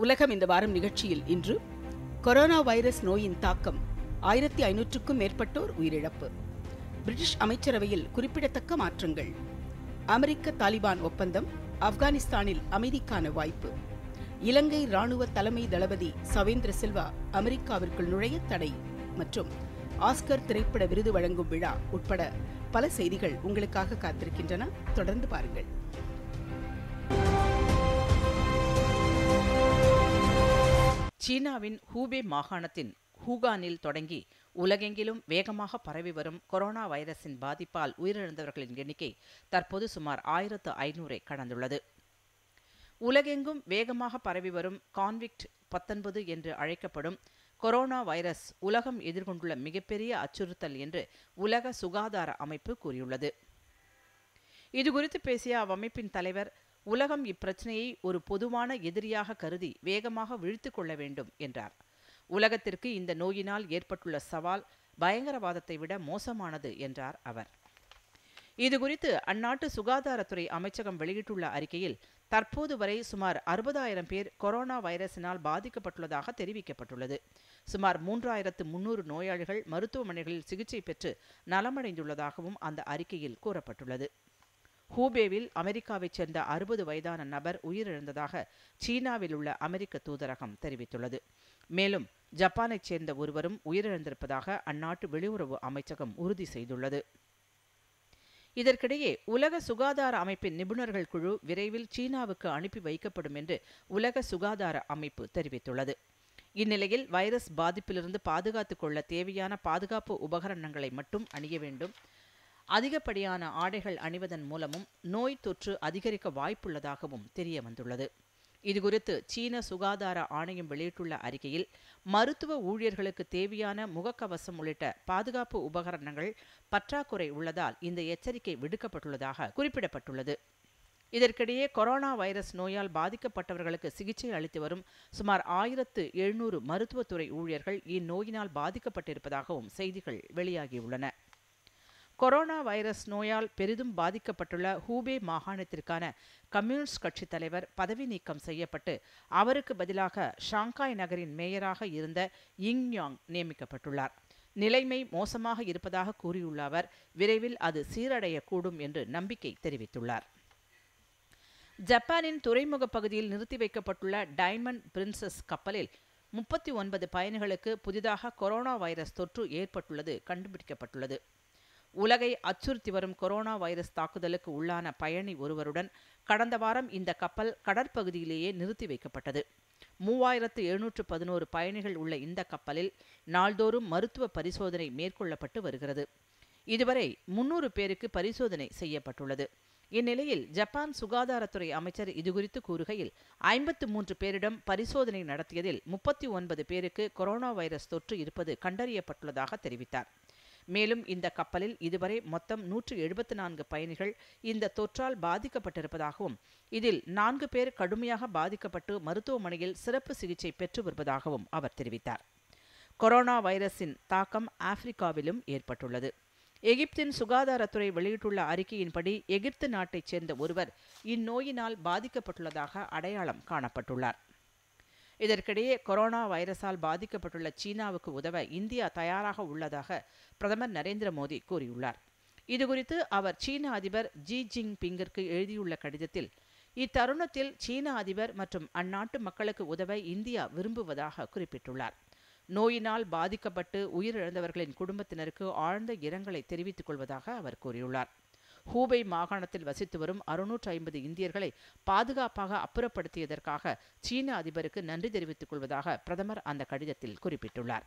உலகம் இந்த வாரம் நிகழ்ச்சியில் இன்று கொரோனா வைரஸ் நோயின் தாக்கம் ஆயிரத்தி ஐநூற்றுக்கும் மேற்பட்டோர் உயிரிழப்பு பிரிட்டிஷ் அமைச்சரவையில் குறிப்பிடத்தக்க மாற்றங்கள் அமெரிக்க தாலிபான் ஒப்பந்தம் ஆப்கானிஸ்தானில் அமைதிக்கான வாய்ப்பு இலங்கை ராணுவ தலைமை தளபதி சவேந்திர சில்வா அமெரிக்காவிற்குள் நுழைய தடை மற்றும் ஆஸ்கர் திரைப்பட விருது வழங்கும் விழா உட்பட பல செய்திகள் உங்களுக்காக காத்திருக்கின்றன தொடர்ந்து பாருங்கள் சீனாவின் ஹூபே மாகாணத்தின் ஹூகானில் தொடங்கி உலகெங்கிலும் வேகமாக பரவி வரும் கொரோனா வைரஸின் பாதிப்பால் உயிரிழந்தவர்களின் எண்ணிக்கை தற்போது சுமார் ஆயிரத்து ஐநூறை கடந்துள்ளது உலகெங்கும் வேகமாக பரவி வரும் கான்விக்ட் பத்தொன்பது என்று அழைக்கப்படும் கொரோனா வைரஸ் உலகம் எதிர்கொண்டுள்ள மிகப்பெரிய அச்சுறுத்தல் என்று உலக சுகாதார அமைப்பு கூறியுள்ளது இதுகுறித்து பேசிய அவ்வமைப்பின் தலைவர் உலகம் இப்பிரச்சனையை ஒரு பொதுவான எதிரியாக கருதி வேகமாக விழித்து கொள்ள வேண்டும் என்றார் உலகத்திற்கு இந்த நோயினால் ஏற்பட்டுள்ள சவால் பயங்கரவாதத்தை விட மோசமானது என்றார் அவர் இதுகுறித்து அந்நாட்டு சுகாதாரத்துறை அமைச்சகம் வெளியிட்டுள்ள அறிக்கையில் தற்போது வரை சுமார் அறுபதாயிரம் பேர் கொரோனா வைரஸினால் பாதிக்கப்பட்டுள்ளதாக தெரிவிக்கப்பட்டுள்ளது சுமார் மூன்றாயிரத்து முன்னூறு நோயாளிகள் மருத்துவமனைகளில் சிகிச்சை பெற்று நலமடைந்துள்ளதாகவும் அந்த அறிக்கையில் கூறப்பட்டுள்ளது ஹூபேவில் அமெரிக்காவைச் சேர்ந்த அறுபது வயதான நபர் உயிரிழந்ததாக சீனாவில் உள்ள அமெரிக்க தூதரகம் தெரிவித்துள்ளது மேலும் ஜப்பானைச் சேர்ந்த ஒருவரும் உயிரிழந்திருப்பதாக அந்நாட்டு வெளியுறவு அமைச்சகம் உறுதி செய்துள்ளது இதற்கிடையே உலக சுகாதார அமைப்பின் நிபுணர்கள் குழு விரைவில் சீனாவுக்கு அனுப்பி வைக்கப்படும் என்று உலக சுகாதார அமைப்பு தெரிவித்துள்ளது இந்நிலையில் வைரஸ் பாதிப்பிலிருந்து பாதுகாத்துக் கொள்ள தேவையான பாதுகாப்பு உபகரணங்களை மட்டும் அணிய வேண்டும் அதிகப்படியான ஆடைகள் அணிவதன் மூலமும் நோய் தொற்று அதிகரிக்க வாய்ப்புள்ளதாகவும் தெரிய வந்துள்ளது இதுகுறித்து சீன சுகாதார ஆணையம் வெளியிட்டுள்ள அறிக்கையில் மருத்துவ ஊழியர்களுக்கு தேவையான முகக்கவசம் உள்ளிட்ட பாதுகாப்பு உபகரணங்கள் பற்றாக்குறை உள்ளதால் இந்த எச்சரிக்கை விடுக்கப்பட்டுள்ளதாக குறிப்பிடப்பட்டுள்ளது இதற்கிடையே கொரோனா வைரஸ் நோயால் பாதிக்கப்பட்டவர்களுக்கு சிகிச்சை அளித்து வரும் சுமார் ஆயிரத்து எழுநூறு மருத்துவத்துறை ஊழியர்கள் இந்நோயினால் பாதிக்கப்பட்டிருப்பதாகவும் செய்திகள் வெளியாகியுள்ளன கொரோனா வைரஸ் நோயால் பெரிதும் பாதிக்கப்பட்டுள்ள ஹூபே மாகாணத்திற்கான கம்யூனிஸ்ட் கட்சி தலைவர் பதவி நீக்கம் செய்யப்பட்டு அவருக்கு பதிலாக ஷாங்காய் நகரின் மேயராக இருந்த யிங்யாங் நியமிக்கப்பட்டுள்ளார் நிலைமை மோசமாக இருப்பதாக கூறியுள்ள அவர் விரைவில் அது சீரடையக்கூடும் என்று நம்பிக்கை தெரிவித்துள்ளார் ஜப்பானின் துறைமுக பகுதியில் நிறுத்தி வைக்கப்பட்டுள்ள டைமண்ட் பிரின்சஸ் கப்பலில் முப்பத்தி ஒன்பது பயணிகளுக்கு புதிதாக கொரோனா வைரஸ் தொற்று ஏற்பட்டுள்ளது கண்டுபிடிக்கப்பட்டுள்ளது உலகை அச்சுறுத்தி வரும் கொரோனா வைரஸ் தாக்குதலுக்கு உள்ளான பயணி ஒருவருடன் கடந்த வாரம் இந்த கப்பல் கடற்பகுதியிலேயே நிறுத்தி வைக்கப்பட்டது மூவாயிரத்து எழுநூற்று பதினோரு பயணிகள் உள்ள இந்த கப்பலில் நாள்தோறும் மருத்துவ பரிசோதனை மேற்கொள்ளப்பட்டு வருகிறது இதுவரை முன்னூறு பேருக்கு பரிசோதனை செய்யப்பட்டுள்ளது இந்நிலையில் ஜப்பான் சுகாதாரத்துறை அமைச்சர் இதுகுறித்து கூறுகையில் ஐம்பத்து மூன்று பேரிடம் பரிசோதனை நடத்தியதில் முப்பத்தி ஒன்பது பேருக்கு கொரோனா வைரஸ் தொற்று இருப்பது கண்டறியப்பட்டுள்ளதாக தெரிவித்தார் மேலும் இந்த கப்பலில் இதுவரை மொத்தம் நூற்று எழுபத்தி நான்கு பயணிகள் இந்த தொற்றால் பாதிக்கப்பட்டிருப்பதாகவும் இதில் நான்கு பேர் கடுமையாக பாதிக்கப்பட்டு மருத்துவமனையில் சிறப்பு சிகிச்சை பெற்று வருவதாகவும் அவர் தெரிவித்தார் கொரோனா வைரஸின் தாக்கம் ஆப்பிரிக்காவிலும் ஏற்பட்டுள்ளது எகிப்தின் சுகாதாரத்துறை வெளியிட்டுள்ள அறிக்கையின்படி எகிப்து நாட்டைச் சேர்ந்த ஒருவர் இந்நோயினால் பாதிக்கப்பட்டுள்ளதாக அடையாளம் காணப்பட்டுள்ளார் இதற்கிடையே கொரோனா வைரஸால் பாதிக்கப்பட்டுள்ள சீனாவுக்கு உதவ இந்தியா தயாராக உள்ளதாக பிரதமர் நரேந்திர மோடி கூறியுள்ளார் இதுகுறித்து அவர் சீன அதிபர் ஜி ஜிங் பிங்கிற்கு எழுதியுள்ள கடிதத்தில் இத்தருணத்தில் சீன அதிபர் மற்றும் அந்நாட்டு மக்களுக்கு உதவ இந்தியா விரும்புவதாக குறிப்பிட்டுள்ளார் நோயினால் பாதிக்கப்பட்டு உயிரிழந்தவர்களின் குடும்பத்தினருக்கு ஆழ்ந்த இரங்கலை தெரிவித்துக் கொள்வதாக அவர் கூறியுள்ளார் ஹூபை மாகாணத்தில் வசித்து வரும் அறுநூற்று ஐம்பது இந்தியர்களை பாதுகாப்பாக அப்புறப்படுத்தியதற்காக சீன அதிபருக்கு நன்றி தெரிவித்துக் கொள்வதாக பிரதமர் அந்த கடிதத்தில் குறிப்பிட்டுள்ளார்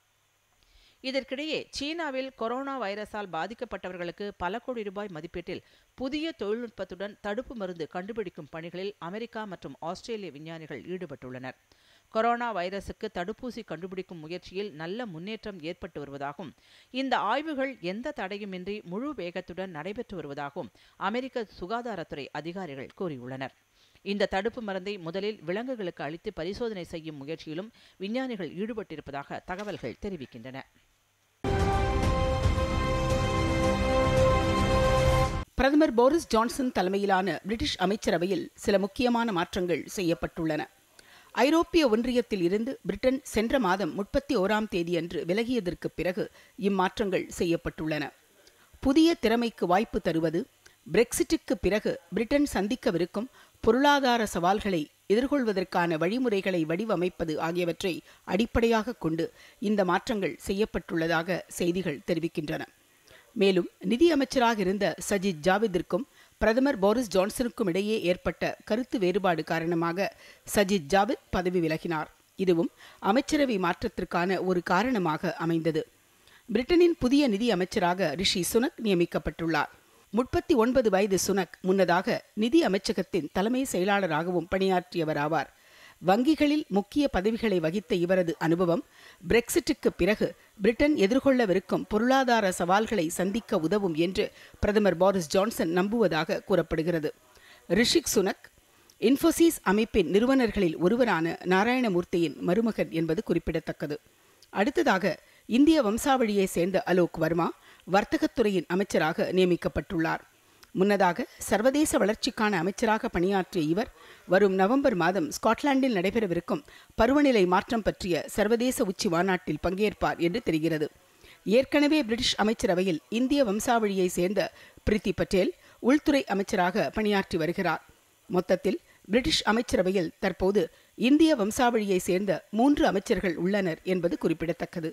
இதற்கிடையே சீனாவில் கொரோனா வைரஸால் பாதிக்கப்பட்டவர்களுக்கு பல கோடி ரூபாய் மதிப்பீட்டில் புதிய தொழில்நுட்பத்துடன் தடுப்பு மருந்து கண்டுபிடிக்கும் பணிகளில் அமெரிக்கா மற்றும் ஆஸ்திரேலிய விஞ்ஞானிகள் ஈடுபட்டுள்ளனர் கொரோனா வைரசுக்கு தடுப்பூசி கண்டுபிடிக்கும் முயற்சியில் நல்ல முன்னேற்றம் ஏற்பட்டு வருவதாகவும் இந்த ஆய்வுகள் எந்த தடையுமின்றி முழு வேகத்துடன் நடைபெற்று வருவதாகவும் அமெரிக்க சுகாதாரத்துறை அதிகாரிகள் கூறியுள்ளனர் இந்த தடுப்பு மருந்தை முதலில் விலங்குகளுக்கு அளித்து பரிசோதனை செய்யும் முயற்சியிலும் விஞ்ஞானிகள் ஈடுபட்டிருப்பதாக தகவல்கள் தெரிவிக்கின்றன பிரதமர் போரிஸ் ஜான்சன் தலைமையிலான பிரிட்டிஷ் அமைச்சரவையில் சில முக்கியமான மாற்றங்கள் செய்யப்பட்டுள்ளன ஐரோப்பிய ஒன்றியத்தில் இருந்து பிரிட்டன் சென்ற மாதம் முப்பத்தி ஓராம் தேதியன்று விலகியதற்கு பிறகு இம்மாற்றங்கள் செய்யப்பட்டுள்ளன புதிய திறமைக்கு வாய்ப்பு தருவது பிரெக்சிட்டுக்கு பிறகு பிரிட்டன் சந்திக்கவிருக்கும் பொருளாதார சவால்களை எதிர்கொள்வதற்கான வழிமுறைகளை வடிவமைப்பது ஆகியவற்றை அடிப்படையாக கொண்டு இந்த மாற்றங்கள் செய்யப்பட்டுள்ளதாக செய்திகள் தெரிவிக்கின்றன மேலும் நிதி அமைச்சராக இருந்த சஜித் ஜாவித்திற்கும் பிரதமர் போரிஸ் ஜான்சனுக்கும் இடையே ஏற்பட்ட கருத்து வேறுபாடு காரணமாக சஜித் ஜாவித் பதவி விலகினார் இதுவும் அமைச்சரவை மாற்றத்திற்கான ஒரு காரணமாக அமைந்தது பிரிட்டனின் புதிய நிதி அமைச்சராக ரிஷி சுனக் நியமிக்கப்பட்டுள்ளார் முப்பத்தி ஒன்பது வயது சுனக் முன்னதாக நிதி அமைச்சகத்தின் தலைமை செயலாளராகவும் பணியாற்றியவர் ஆவார் வங்கிகளில் முக்கிய பதவிகளை வகித்த இவரது அனுபவம் பிரெக்சிட்டுக்கு பிறகு பிரிட்டன் எதிர்கொள்ளவிருக்கும் பொருளாதார சவால்களை சந்திக்க உதவும் என்று பிரதமர் போரிஸ் ஜான்சன் நம்புவதாக கூறப்படுகிறது ரிஷிக் சுனக் இன்ஃபோசிஸ் அமைப்பின் நிறுவனர்களில் ஒருவரான நாராயணமூர்த்தியின் மருமகன் என்பது குறிப்பிடத்தக்கது அடுத்ததாக இந்திய வம்சாவழியை சேர்ந்த அலோக் வர்மா வர்த்தகத்துறையின் அமைச்சராக நியமிக்கப்பட்டுள்ளார் முன்னதாக சர்வதேச வளர்ச்சிக்கான அமைச்சராக பணியாற்றிய இவர் வரும் நவம்பர் மாதம் ஸ்காட்லாந்தில் நடைபெறவிருக்கும் பருவநிலை மாற்றம் பற்றிய சர்வதேச உச்சி மாநாட்டில் பங்கேற்பார் என்று தெரிகிறது ஏற்கனவே பிரிட்டிஷ் அமைச்சரவையில் இந்திய வம்சாவழியை சேர்ந்த பிரித்தி பட்டேல் உள்துறை அமைச்சராக பணியாற்றி வருகிறார் மொத்தத்தில் பிரிட்டிஷ் அமைச்சரவையில் தற்போது இந்திய வம்சாவழியை சேர்ந்த மூன்று அமைச்சர்கள் உள்ளனர் என்பது குறிப்பிடத்தக்கது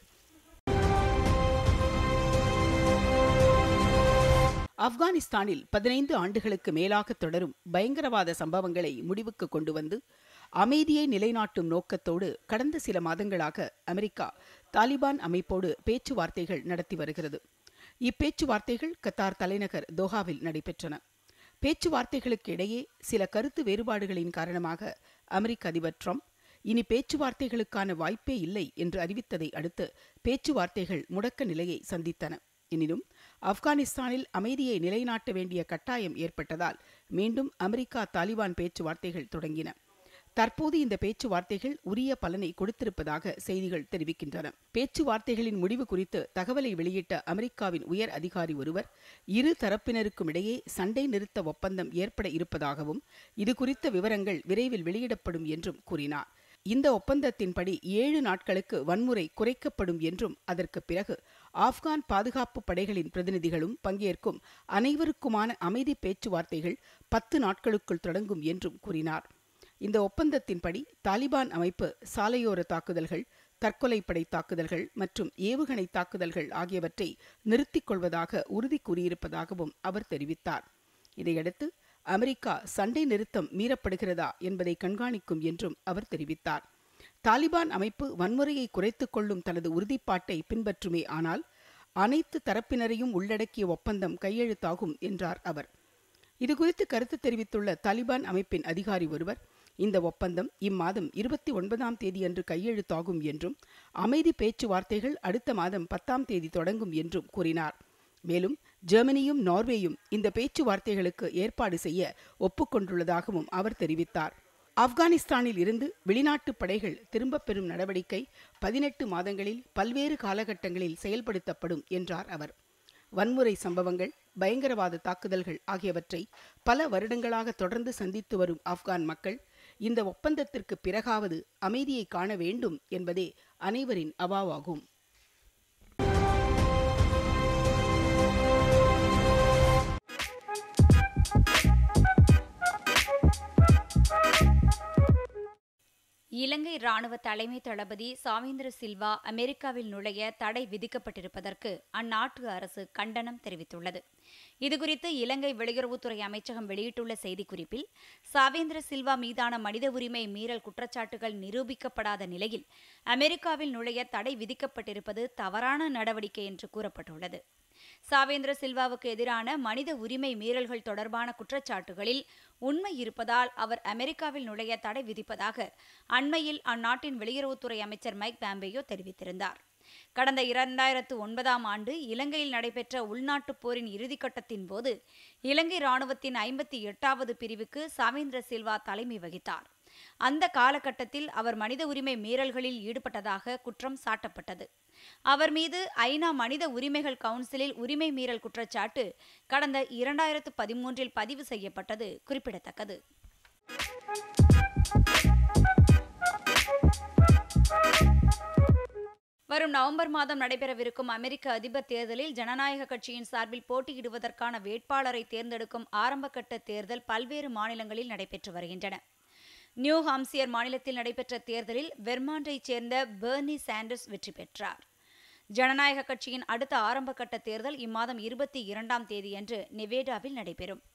ஆப்கானிஸ்தானில் பதினைந்து ஆண்டுகளுக்கு மேலாக தொடரும் பயங்கரவாத சம்பவங்களை முடிவுக்கு கொண்டு வந்து அமைதியை நிலைநாட்டும் நோக்கத்தோடு கடந்த சில மாதங்களாக அமெரிக்கா தாலிபான் அமைப்போடு பேச்சுவார்த்தைகள் நடத்தி வருகிறது இப்பேச்சுவார்த்தைகள் கத்தார் தலைநகர் தோஹாவில் நடைபெற்றன பேச்சுவார்த்தைகளுக்கு இடையே சில கருத்து வேறுபாடுகளின் காரணமாக அமெரிக்க அதிபர் ட்ரம்ப் இனி பேச்சுவார்த்தைகளுக்கான வாய்ப்பே இல்லை என்று அறிவித்ததை அடுத்து பேச்சுவார்த்தைகள் முடக்க நிலையை சந்தித்தன எனினும் ஆப்கானிஸ்தானில் அமைதியை நிலைநாட்ட வேண்டிய கட்டாயம் ஏற்பட்டதால் மீண்டும் அமெரிக்கா தாலிபான் பேச்சுவார்த்தைகள் தொடங்கின தற்போது இந்த பேச்சுவார்த்தைகள் உரிய பலனை கொடுத்திருப்பதாக செய்திகள் தெரிவிக்கின்றன பேச்சுவார்த்தைகளின் முடிவு குறித்து தகவலை வெளியிட்ட அமெரிக்காவின் உயர் அதிகாரி ஒருவர் இரு தரப்பினருக்கும் இடையே சண்டை நிறுத்த ஒப்பந்தம் ஏற்பட இருப்பதாகவும் இது குறித்த விவரங்கள் விரைவில் வெளியிடப்படும் என்றும் கூறினார் இந்த ஒப்பந்தத்தின்படி ஏழு நாட்களுக்கு வன்முறை குறைக்கப்படும் என்றும் அதற்கு பிறகு ஆப்கான் பாதுகாப்பு படைகளின் பிரதிநிதிகளும் பங்கேற்கும் அனைவருக்குமான அமைதி பேச்சுவார்த்தைகள் பத்து நாட்களுக்குள் தொடங்கும் என்றும் கூறினார் இந்த ஒப்பந்தத்தின்படி தாலிபான் அமைப்பு சாலையோர தாக்குதல்கள் தற்கொலைப்படை தாக்குதல்கள் மற்றும் ஏவுகணை தாக்குதல்கள் ஆகியவற்றை நிறுத்திக் கொள்வதாக உறுதி கூறியிருப்பதாகவும் அவர் தெரிவித்தார் இதையடுத்து அமெரிக்கா சண்டை நிறுத்தம் மீறப்படுகிறதா என்பதை கண்காணிக்கும் என்றும் அவர் தெரிவித்தார் தாலிபான் அமைப்பு வன்முறையை குறைத்துக் கொள்ளும் தனது உறுதிப்பாட்டை பின்பற்றுமே ஆனால் அனைத்து தரப்பினரையும் உள்ளடக்கிய ஒப்பந்தம் கையெழுத்தாகும் என்றார் அவர் இதுகுறித்து கருத்து தெரிவித்துள்ள தாலிபான் அமைப்பின் அதிகாரி ஒருவர் இந்த ஒப்பந்தம் இம்மாதம் இருபத்தி ஒன்பதாம் தேதியன்று கையெழுத்தாகும் என்றும் அமைதி பேச்சுவார்த்தைகள் அடுத்த மாதம் பத்தாம் தேதி தொடங்கும் என்றும் கூறினார் மேலும் ஜெர்மனியும் நார்வேயும் இந்த பேச்சுவார்த்தைகளுக்கு ஏற்பாடு செய்ய ஒப்புக்கொண்டுள்ளதாகவும் அவர் தெரிவித்தார் ஆப்கானிஸ்தானில் இருந்து வெளிநாட்டு படைகள் திரும்பப் பெறும் நடவடிக்கை பதினெட்டு மாதங்களில் பல்வேறு காலகட்டங்களில் செயல்படுத்தப்படும் என்றார் அவர் வன்முறை சம்பவங்கள் பயங்கரவாத தாக்குதல்கள் ஆகியவற்றை பல வருடங்களாக தொடர்ந்து சந்தித்து வரும் ஆப்கான் மக்கள் இந்த ஒப்பந்தத்திற்கு பிறகாவது அமைதியை காண வேண்டும் என்பதே அனைவரின் அவாவாகும் இலங்கை ராணுவ தலைமை தளபதி சாவேந்திர சில்வா அமெரிக்காவில் நுழைய தடை விதிக்கப்பட்டிருப்பதற்கு அந்நாட்டு அரசு கண்டனம் தெரிவித்துள்ளது இதுகுறித்து இலங்கை வெளியுறவுத்துறை அமைச்சகம் வெளியிட்டுள்ள செய்திக்குறிப்பில் சாவேந்திர சில்வா மீதான மனித உரிமை மீறல் குற்றச்சாட்டுகள் நிரூபிக்கப்படாத நிலையில் அமெரிக்காவில் நுழைய தடை விதிக்கப்பட்டிருப்பது தவறான நடவடிக்கை என்று கூறப்பட்டுள்ளது சாவேந்திர சில்வாவுக்கு எதிரான மனித உரிமை மீறல்கள் தொடர்பான குற்றச்சாட்டுகளில் உண்மை இருப்பதால் அவர் அமெரிக்காவில் நுழைய தடை விதிப்பதாக அண்மையில் அந்நாட்டின் வெளியுறவுத்துறை அமைச்சர் மைக் பாம்பேயோ தெரிவித்திருந்தார் கடந்த இரண்டாயிரத்து ஒன்பதாம் ஆண்டு இலங்கையில் நடைபெற்ற உள்நாட்டுப் போரின் இறுதிக்கட்டத்தின் போது இலங்கை ராணுவத்தின் ஐம்பத்தி எட்டாவது பிரிவுக்கு சாவேந்திர சில்வா தலைமை வகித்தார் அந்த காலகட்டத்தில் அவர் மனித உரிமை மீறல்களில் ஈடுபட்டதாக குற்றம் சாட்டப்பட்டது அவர் மீது ஐநா மனித உரிமைகள் கவுன்சிலில் உரிமை மீறல் குற்றச்சாட்டு கடந்த இரண்டாயிரத்து பதிமூன்றில் பதிவு செய்யப்பட்டது குறிப்பிடத்தக்கது வரும் நவம்பர் மாதம் நடைபெறவிருக்கும் அமெரிக்க அதிபர் தேர்தலில் ஜனநாயக கட்சியின் சார்பில் போட்டியிடுவதற்கான வேட்பாளரை தேர்ந்தெடுக்கும் ஆரம்பகட்ட தேர்தல் பல்வேறு மாநிலங்களில் நடைபெற்று வருகின்றன நியூ ஹாம்சியர் மாநிலத்தில் நடைபெற்ற தேர்தலில் வெர்மாண்டைச் சேர்ந்த பெர்னி சாண்டர்ஸ் வெற்றி பெற்றார் ஜனநாயக கட்சியின் அடுத்த ஆரம்பகட்ட தேர்தல் இம்மாதம் இருபத்தி இரண்டாம் தேதியன்று நெவேடாவில் நடைபெறும்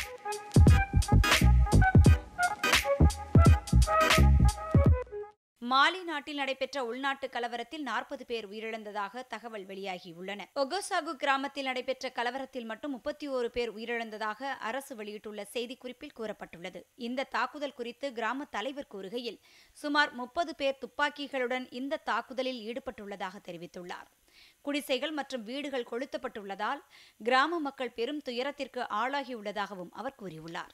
மாலி நாட்டில் நடைபெற்ற உள்நாட்டு கலவரத்தில் நாற்பது பேர் உயிரிழந்ததாக தகவல் வெளியாகியுள்ளன ஒகோசாகு கிராமத்தில் நடைபெற்ற கலவரத்தில் மட்டும் முப்பத்தி ஓரு பேர் உயிரிழந்ததாக அரசு வெளியிட்டுள்ள செய்திக்குறிப்பில் கூறப்பட்டுள்ளது இந்த தாக்குதல் குறித்து கிராம தலைவர் கூறுகையில் சுமார் முப்பது பேர் துப்பாக்கிகளுடன் இந்த தாக்குதலில் ஈடுபட்டுள்ளதாக தெரிவித்துள்ளார் குடிசைகள் மற்றும் வீடுகள் கொளுத்தப்பட்டுள்ளதால் கிராம மக்கள் பெரும் துயரத்திற்கு ஆளாகியுள்ளதாகவும் அவர் கூறியுள்ளார்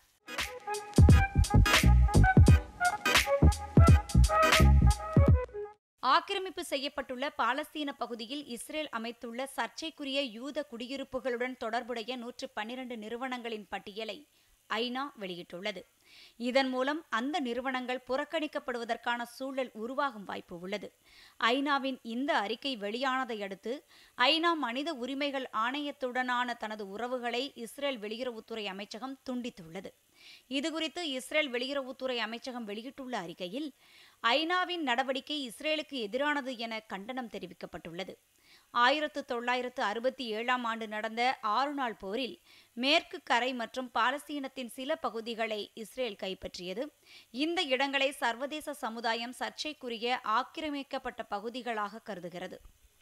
ஆக்கிரமிப்பு செய்யப்பட்டுள்ள பாலஸ்தீன பகுதியில் இஸ்ரேல் அமைத்துள்ள சர்ச்சைக்குரிய யூத குடியிருப்புகளுடன் தொடர்புடைய நூற்று பன்னிரண்டு நிறுவனங்களின் பட்டியலை ஐநா வெளியிட்டுள்ளது இதன் மூலம் அந்த நிறுவனங்கள் புறக்கணிக்கப்படுவதற்கான சூழல் உருவாகும் வாய்ப்பு உள்ளது ஐநாவின் இந்த அறிக்கை வெளியானதை அடுத்து ஐநா மனித உரிமைகள் ஆணையத்துடனான தனது உறவுகளை இஸ்ரேல் வெளியுறவுத்துறை அமைச்சகம் துண்டித்துள்ளது இதுகுறித்து இஸ்ரேல் வெளியுறவுத்துறை அமைச்சகம் வெளியிட்டுள்ள அறிக்கையில் ஐநாவின் நடவடிக்கை இஸ்ரேலுக்கு எதிரானது என கண்டனம் தெரிவிக்கப்பட்டுள்ளது ஆயிரத்து தொள்ளாயிரத்து அறுபத்தி ஏழாம் ஆண்டு நடந்த ஆறு நாள் போரில் மேற்கு கரை மற்றும் பாலஸ்தீனத்தின் சில பகுதிகளை இஸ்ரேல் கைப்பற்றியது இந்த இடங்களை சர்வதேச சமுதாயம் சர்ச்சைக்குரிய ஆக்கிரமிக்கப்பட்ட பகுதிகளாக கருதுகிறது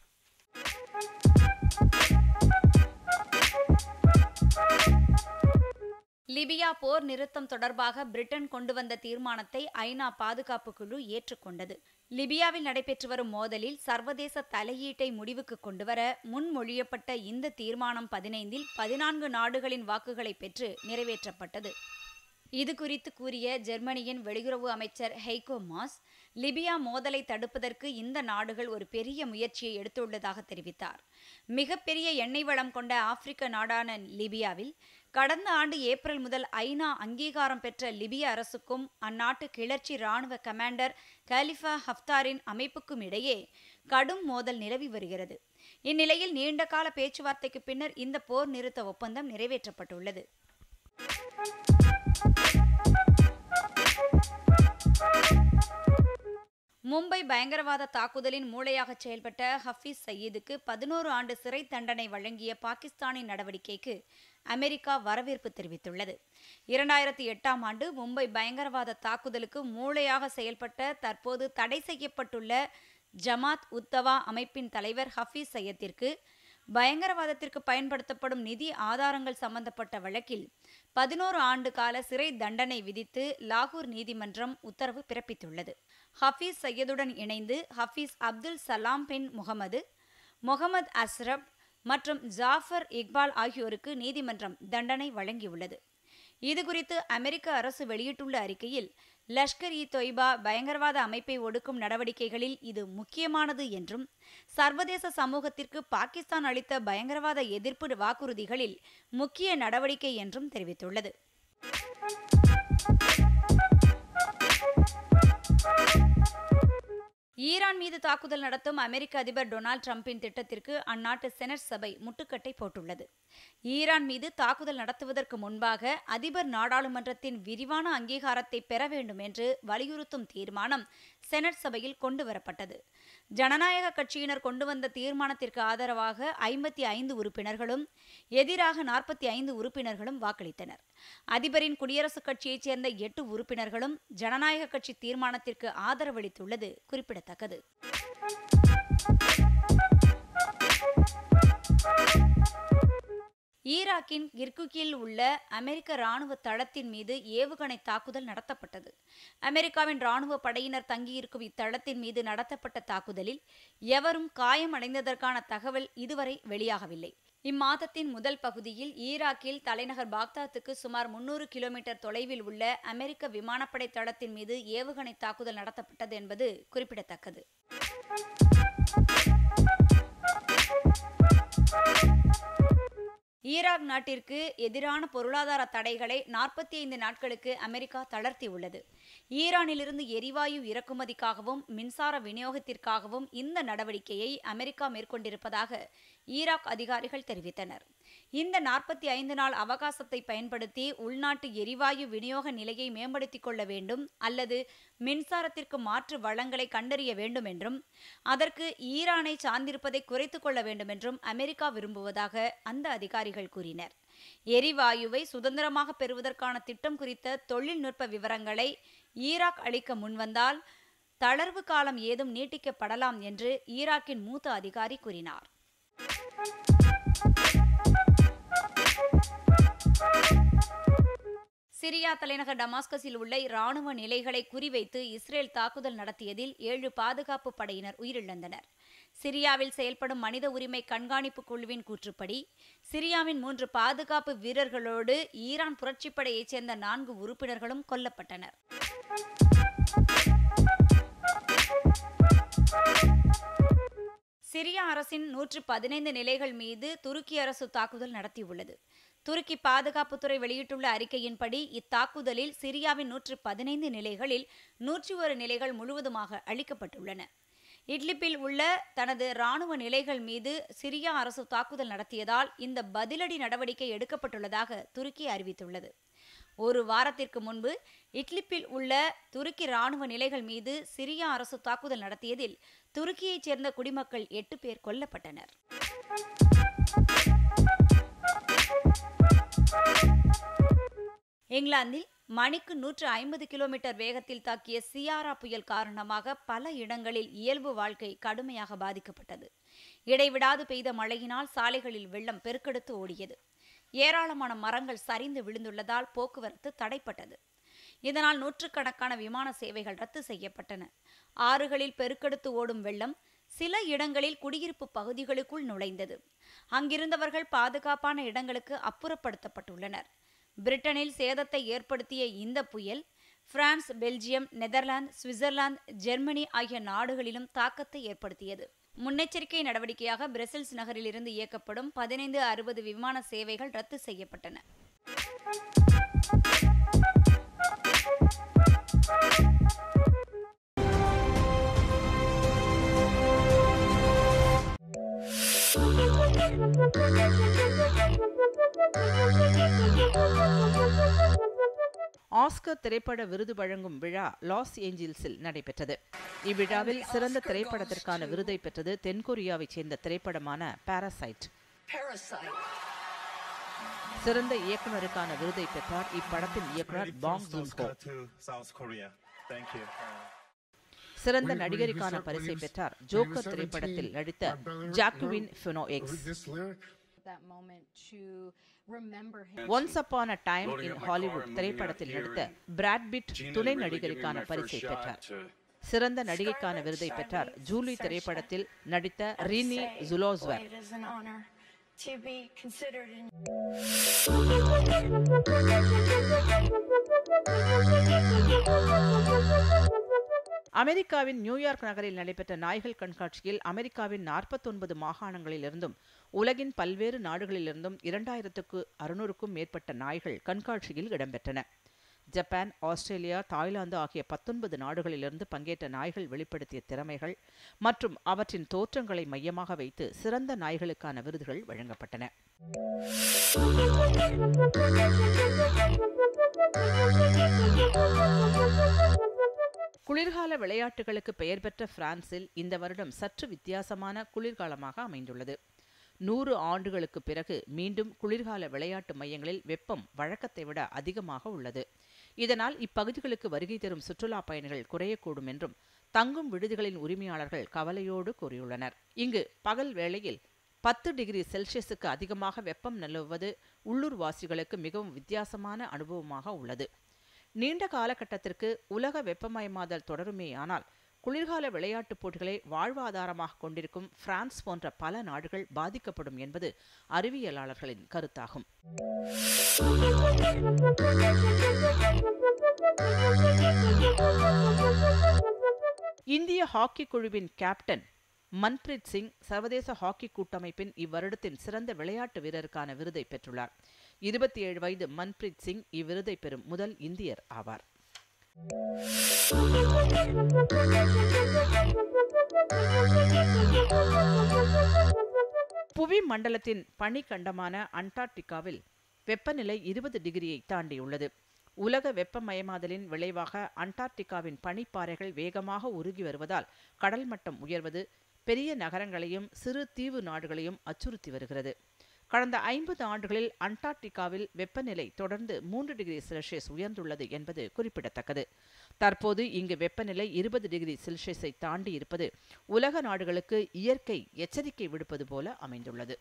லிபியா போர் நிறுத்தம் தொடர்பாக பிரிட்டன் கொண்டு வந்த தீர்மானத்தை ஐநா பாதுகாப்பு குழு ஏற்றுக்கொண்டது லிபியாவில் நடைபெற்று வரும் மோதலில் சர்வதேச தலையீட்டை முடிவுக்கு கொண்டுவர முன்மொழியப்பட்ட இந்த தீர்மானம் பதினைந்தில் பதினான்கு நாடுகளின் வாக்குகளை பெற்று நிறைவேற்றப்பட்டது இது குறித்து கூறிய ஜெர்மனியின் வெளியுறவு அமைச்சர் ஹெய்கோ மாஸ் லிபியா மோதலை தடுப்பதற்கு இந்த நாடுகள் ஒரு பெரிய முயற்சியை எடுத்துள்ளதாக தெரிவித்தார் மிகப்பெரிய எண்ணெய் வளம் கொண்ட ஆப்பிரிக்க நாடான லிபியாவில் கடந்த ஆண்டு ஏப்ரல் முதல் ஐநா அங்கீகாரம் பெற்ற லிபிய அரசுக்கும் அந்நாட்டு கிளர்ச்சி ராணுவ கமாண்டர் கலிஃபா ஹப்தாரின் அமைப்புக்கும் இடையே கடும் மோதல் நிலவி வருகிறது இந்நிலையில் நீண்டகால பேச்சுவார்த்தைக்கு பின்னர் இந்த போர் நிறுத்த ஒப்பந்தம் நிறைவேற்றப்பட்டுள்ளது மும்பை பயங்கரவாத தாக்குதலின் மூளையாக செயல்பட்ட ஹஃபீஸ் சயீதுக்கு பதினோரு ஆண்டு சிறை தண்டனை வழங்கிய பாகிஸ்தானின் நடவடிக்கைக்கு அமெரிக்கா வரவேற்பு தெரிவித்துள்ளது இரண்டாயிரத்தி எட்டாம் ஆண்டு மும்பை பயங்கரவாத தாக்குதலுக்கு மூளையாக செயல்பட்ட தற்போது தடை செய்யப்பட்டுள்ள ஜமாத் உத்தவா அமைப்பின் தலைவர் ஹஃபீஸ் சையத்திற்கு பயங்கரவாதத்திற்கு பயன்படுத்தப்படும் நிதி ஆதாரங்கள் சம்பந்தப்பட்ட வழக்கில் பதினோரு ஆண்டு கால சிறை தண்டனை விதித்து லாகூர் நீதிமன்றம் உத்தரவு பிறப்பித்துள்ளது ஹஃபீஸ் சையதுடன் இணைந்து ஹஃபீஸ் அப்துல் சலாம் பின் முகமது முகமது அஸ்ரப் மற்றும் ஜாஃபர் இக்பால் ஆகியோருக்கு நீதிமன்றம் தண்டனை வழங்கியுள்ளது இதுகுறித்து அமெரிக்க அரசு வெளியிட்டுள்ள அறிக்கையில் லஷ்கர் இ தொய்பா பயங்கரவாத அமைப்பை ஒடுக்கும் நடவடிக்கைகளில் இது முக்கியமானது என்றும் சர்வதேச சமூகத்திற்கு பாகிஸ்தான் அளித்த பயங்கரவாத எதிர்ப்பு வாக்குறுதிகளில் முக்கிய நடவடிக்கை என்றும் தெரிவித்துள்ளது ஈரான் மீது தாக்குதல் நடத்தும் அமெரிக்க அதிபர் டொனால்ட் ட்ரம்பின் திட்டத்திற்கு அந்நாட்டு செனட் சபை முட்டுக்கட்டை போட்டுள்ளது ஈரான் மீது தாக்குதல் நடத்துவதற்கு முன்பாக அதிபர் நாடாளுமன்றத்தின் விரிவான அங்கீகாரத்தை பெற வேண்டும் என்று வலியுறுத்தும் தீர்மானம் செனட் சபையில் கொண்டு வரப்பட்டது ஜனநாயக கட்சியினர் கொண்டு வந்த தீர்மானத்திற்கு ஆதரவாக ஐம்பத்தி ஐந்து உறுப்பினர்களும் எதிராக நாற்பத்தி ஐந்து உறுப்பினர்களும் வாக்களித்தனர் அதிபரின் குடியரசுக் கட்சியைச் சேர்ந்த எட்டு உறுப்பினர்களும் ஜனநாயக கட்சி தீர்மானத்திற்கு ஆதரவளித்துள்ளது குறிப்பிடத்தக்கது ஈராக்கின் கிர்குக்கில் உள்ள அமெரிக்க ராணுவ தளத்தின் மீது ஏவுகணை தாக்குதல் நடத்தப்பட்டது அமெரிக்காவின் ராணுவ படையினர் தங்கியிருக்கும் இத்தளத்தின் மீது நடத்தப்பட்ட தாக்குதலில் எவரும் காயமடைந்ததற்கான தகவல் இதுவரை வெளியாகவில்லை இம்மாதத்தின் முதல் பகுதியில் ஈராக்கில் தலைநகர் பாக்தாத்துக்கு சுமார் முன்னூறு கிலோமீட்டர் தொலைவில் உள்ள அமெரிக்க விமானப்படை தளத்தின் மீது ஏவுகணை தாக்குதல் நடத்தப்பட்டது என்பது குறிப்பிடத்தக்கது ஈராக் நாட்டிற்கு எதிரான பொருளாதார தடைகளை நாற்பத்தி ஐந்து நாட்களுக்கு அமெரிக்கா தளர்த்தியுள்ளது ஈரானிலிருந்து எரிவாயு இறக்குமதிக்காகவும் மின்சார விநியோகத்திற்காகவும் இந்த நடவடிக்கையை அமெரிக்கா மேற்கொண்டிருப்பதாக ஈராக் அதிகாரிகள் தெரிவித்தனர் இந்த நாற்பத்தி ஐந்து நாள் அவகாசத்தை பயன்படுத்தி உள்நாட்டு எரிவாயு விநியோக நிலையை மேம்படுத்திக் கொள்ள வேண்டும் அல்லது மின்சாரத்திற்கு மாற்று வளங்களை கண்டறிய வேண்டும் என்றும் அதற்கு ஈரானை சார்ந்திருப்பதை குறைத்துக் கொள்ள வேண்டும் என்றும் அமெரிக்கா விரும்புவதாக அந்த அதிகாரிகள் கூறினர் எரிவாயுவை சுதந்திரமாக பெறுவதற்கான திட்டம் குறித்த தொழில்நுட்ப விவரங்களை ஈராக் அளிக்க முன்வந்தால் தளர்வு காலம் ஏதும் நீட்டிக்கப்படலாம் என்று ஈராக்கின் மூத்த அதிகாரி கூறினார் சிரியா தலைநகர் டமாஸ்கஸில் உள்ள இராணுவ நிலைகளை குறிவைத்து இஸ்ரேல் தாக்குதல் நடத்தியதில் ஏழு பாதுகாப்பு படையினர் உயிரிழந்தனர் சிரியாவில் செயல்படும் மனித உரிமை கண்காணிப்பு குழுவின் கூற்றுப்படி சிரியாவின் மூன்று பாதுகாப்பு வீரர்களோடு ஈரான் புரட்சிப்படையைச் சேர்ந்த நான்கு உறுப்பினர்களும் கொல்லப்பட்டனர் சிரியா அரசின் நூற்று பதினைந்து நிலைகள் மீது துருக்கி அரசு தாக்குதல் நடத்தியுள்ளது துருக்கி பாதுகாப்புத்துறை வெளியிட்டுள்ள அறிக்கையின்படி இத்தாக்குதலில் சிரியாவின் நூற்று பதினைந்து நிலைகளில் நூற்றி ஒரு நிலைகள் முழுவதுமாக அளிக்கப்பட்டுள்ளன இட்லிப்பில் உள்ள தனது இராணுவ நிலைகள் மீது சிரியா அரசு தாக்குதல் நடத்தியதால் இந்த பதிலடி நடவடிக்கை எடுக்கப்பட்டுள்ளதாக துருக்கி அறிவித்துள்ளது ஒரு வாரத்திற்கு முன்பு இட்லிப்பில் உள்ள துருக்கி ராணுவ நிலைகள் மீது சிரியா அரசு தாக்குதல் நடத்தியதில் துருக்கியைச் சேர்ந்த குடிமக்கள் எட்டு பேர் கொல்லப்பட்டனர் இங்கிலாந்தில் மணிக்கு நூற்று ஐம்பது கிலோமீட்டர் வேகத்தில் தாக்கிய சியாரா புயல் காரணமாக பல இடங்களில் இயல்பு வாழ்க்கை கடுமையாக பாதிக்கப்பட்டது இடைவிடாது பெய்த மழையினால் சாலைகளில் வெள்ளம் பெருக்கெடுத்து ஓடியது ஏராளமான மரங்கள் சரிந்து விழுந்துள்ளதால் போக்குவரத்து தடைப்பட்டது இதனால் நூற்றுக்கணக்கான விமான சேவைகள் ரத்து செய்யப்பட்டன ஆறுகளில் பெருக்கெடுத்து ஓடும் வெள்ளம் சில இடங்களில் குடியிருப்பு பகுதிகளுக்குள் நுழைந்தது அங்கிருந்தவர்கள் பாதுகாப்பான இடங்களுக்கு அப்புறப்படுத்தப்பட்டுள்ளனர் பிரிட்டனில் சேதத்தை ஏற்படுத்திய இந்த புயல் France Belgium Netherlands Switzerland Germany ஆகிய நாடுகளிலும் தாக்கத்தை ஏற்படுத்தியது முன்னெச்சரிக்கை நடவடிக்கையாக பிரசல்ஸ் நகரில் இருந்து இயக்கப்படும் பதினைந்து அறுபது விமான சேவைகள் ரத்து செய்யப்பட்டன ஆஸ்கர் திரைப்பட விருது வழங்கும் விழா லாஸ் ஏஞ்சல்ஸில் நடைபெற்றது இவ்விழாவில் சிறந்த திரைப்படத்திற்கான விருதை பெற்றது தென்கொரியாவைச் சேர்ந்த திரைப்படமான பாராசைட் சிறந்த இயக்குனருக்கான விருதை பெற்றார் இப்படத்தின் இயக்குனர் பாங் ஜூன்ஹோ சிறந்த நடிகருக்கான பரிசை பெற்றார் ஜோக்கர் திரைப்படத்தில் நடித்த ஜாக்குவின் ஃபினோ எக்ஸ் once upon a time in Hollywood திரைப்படத்தில் நடித்த பிராட்பிட் துணை நடிகருக்கான பரிசை பெற்றார் சிறந்த நடிகைக்கான விருதை பெற்றார் ஜூலி திரைப்படத்தில் நடித்த ரினி ஜுலோஸ்வர் to be considered in அமெரிக்காவின் நியூயார்க் நகரில் நடைபெற்ற நாய்கள் கண்காட்சியில் அமெரிக்காவின் நாற்பத்தொன்பது மாகாணங்களிலிருந்தும் உலகின் பல்வேறு நாடுகளிலிருந்தும் இரண்டாயிரத்துக்கு அறுநூறுக்கும் மேற்பட்ட நாய்கள் கண்காட்சியில் இடம்பெற்றன ஜப்பான் ஆஸ்திரேலியா தாய்லாந்து ஆகிய பத்தொன்பது நாடுகளிலிருந்து பங்கேற்ற நாய்கள் வெளிப்படுத்திய திறமைகள் மற்றும் அவற்றின் தோற்றங்களை மையமாக வைத்து சிறந்த நாய்களுக்கான விருதுகள் வழங்கப்பட்டன குளிர்கால விளையாட்டுகளுக்கு பெயர் பெற்ற பிரான்சில் இந்த வருடம் சற்று வித்தியாசமான குளிர்காலமாக அமைந்துள்ளது நூறு ஆண்டுகளுக்கு பிறகு மீண்டும் குளிர்கால விளையாட்டு மையங்களில் வெப்பம் வழக்கத்தை விட அதிகமாக உள்ளது இதனால் இப்பகுதிகளுக்கு வருகை தரும் சுற்றுலா பயணிகள் குறையக்கூடும் என்றும் தங்கும் விடுதிகளின் உரிமையாளர்கள் கவலையோடு கூறியுள்ளனர் இங்கு பகல் வேளையில் பத்து டிகிரி செல்சியஸுக்கு அதிகமாக வெப்பம் நிலவுவது உள்ளூர் வாசிகளுக்கு மிகவும் வித்தியாசமான அனுபவமாக உள்ளது நீண்ட காலகட்டத்திற்கு உலக வெப்பமயமாதல் தொடருமேயானால் குளிர்கால விளையாட்டுப் போட்டிகளை வாழ்வாதாரமாக கொண்டிருக்கும் பிரான்ஸ் போன்ற பல நாடுகள் பாதிக்கப்படும் என்பது அறிவியலாளர்களின் கருத்தாகும் இந்திய ஹாக்கி குழுவின் கேப்டன் மன்பிரீத் சிங் சர்வதேச ஹாக்கி கூட்டமைப்பின் இவ்வருடத்தின் சிறந்த விளையாட்டு வீரருக்கான விருதை பெற்றுள்ளார் இருபத்தி ஏழு வயது மன்பிரீத் சிங் இவ்விருதை பெறும் முதல் இந்தியர் ஆவார் புவி மண்டலத்தின் பனிக்கண்டமான அண்டார்டிகாவில் வெப்பநிலை இருபது டிகிரியை தாண்டியுள்ளது உலக வெப்பமயமாதலின் விளைவாக அண்டார்டிகாவின் பனிப்பாறைகள் வேகமாக உருகி வருவதால் கடல் மட்டம் உயர்வது பெரிய நகரங்களையும் சிறு தீவு நாடுகளையும் அச்சுறுத்தி வருகிறது கடந்த ஐம்பது ஆண்டுகளில் அண்டார்டிகாவில் வெப்பநிலை தொடர்ந்து மூன்று டிகிரி செல்சியஸ் உயர்ந்துள்ளது என்பது குறிப்பிடத்தக்கது தற்போது இங்கு வெப்பநிலை இருபது டிகிரி செல்சியஸை தாண்டி இருப்பது உலக நாடுகளுக்கு இயற்கை எச்சரிக்கை விடுப்பது போல அமைந்துள்ளது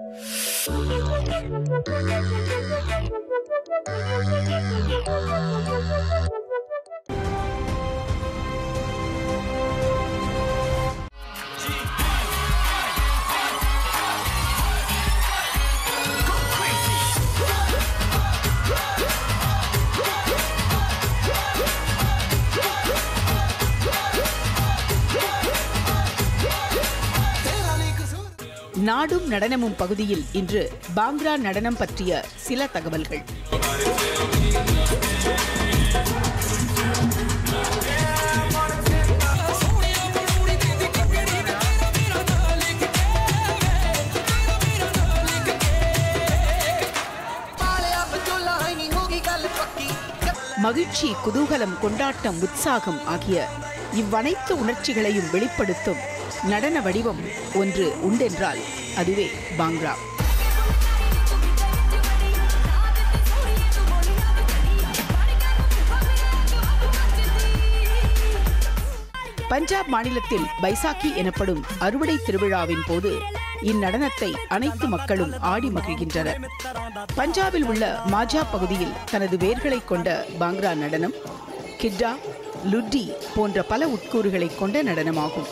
நாடும் நடனமும் பகுதியில் இன்று பாங்க்ரா நடனம் பற்றிய சில தகவல்கள் மகிழ்ச்சி குதூகலம் கொண்டாட்டம் உற்சாகம் ஆகிய இவ்வனைத்து உணர்ச்சிகளையும் வெளிப்படுத்தும் நடன வடிவம் ஒன்று உண்டென்றால் அதுவே பாங்க்ரா பஞ்சாப் மாநிலத்தில் பைசாக்கி எனப்படும் அறுவடை திருவிழாவின் போது இந்நடனத்தை அனைத்து மக்களும் ஆடி மகிழ்கின்றனர் பஞ்சாபில் உள்ள மாஜா பகுதியில் தனது வேர்களை கொண்ட பாங்க்ரா நடனம் கிட்டா லுட்டி போன்ற பல உட்கூறுகளை கொண்ட நடனமாகும்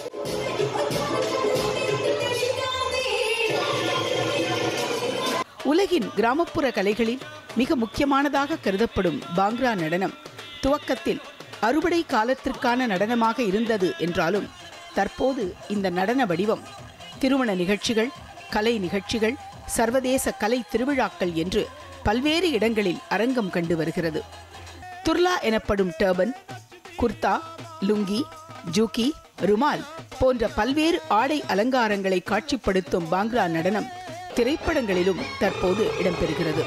உலகின் கிராமப்புற கலைகளில் மிக முக்கியமானதாக கருதப்படும் பாங்க்ரா நடனம் துவக்கத்தில் அறுவடை காலத்திற்கான நடனமாக இருந்தது என்றாலும் தற்போது இந்த நடன வடிவம் திருமண நிகழ்ச்சிகள் கலை நிகழ்ச்சிகள் சர்வதேச கலை திருவிழாக்கள் என்று பல்வேறு இடங்களில் அரங்கம் கண்டு வருகிறது துர்லா எனப்படும் டர்பன் குர்தா லுங்கி ஜூக்கி ருமால் போன்ற பல்வேறு ஆடை அலங்காரங்களை காட்சிப்படுத்தும் பாங்க்ரா நடனம் திரைப்படங்களிலும் தற்போது இடம்பெறுகிறது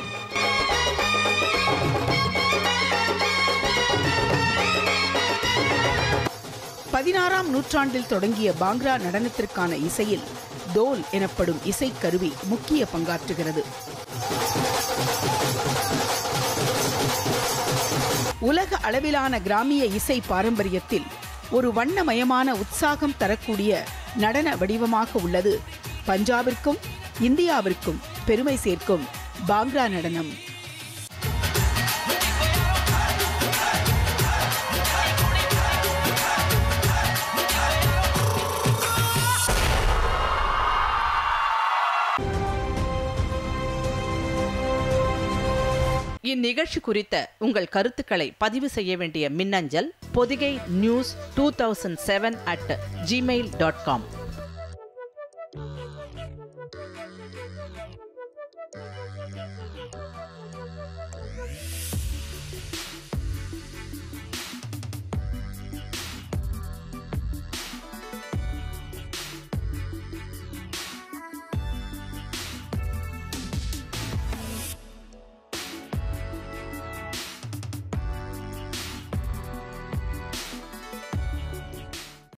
பதினாறாம் நூற்றாண்டில் தொடங்கிய பாங்க்ரா நடனத்திற்கான இசையில் தோல் எனப்படும் இசைக்கருவி முக்கிய பங்காற்றுகிறது உலக அளவிலான கிராமிய இசை பாரம்பரியத்தில் ஒரு வண்ணமயமான உற்சாகம் தரக்கூடிய நடன வடிவமாக உள்ளது பஞ்சாபிற்கும் இந்தியாவிற்கும் பெருமை சேர்க்கும் பாங்க்ரா நடனம் இந்நிகழ்ச்சி குறித்த உங்கள் கருத்துக்களை பதிவு செய்ய வேண்டிய மின்னஞ்சல் Podhigai news two thousand seven at Gmail dot com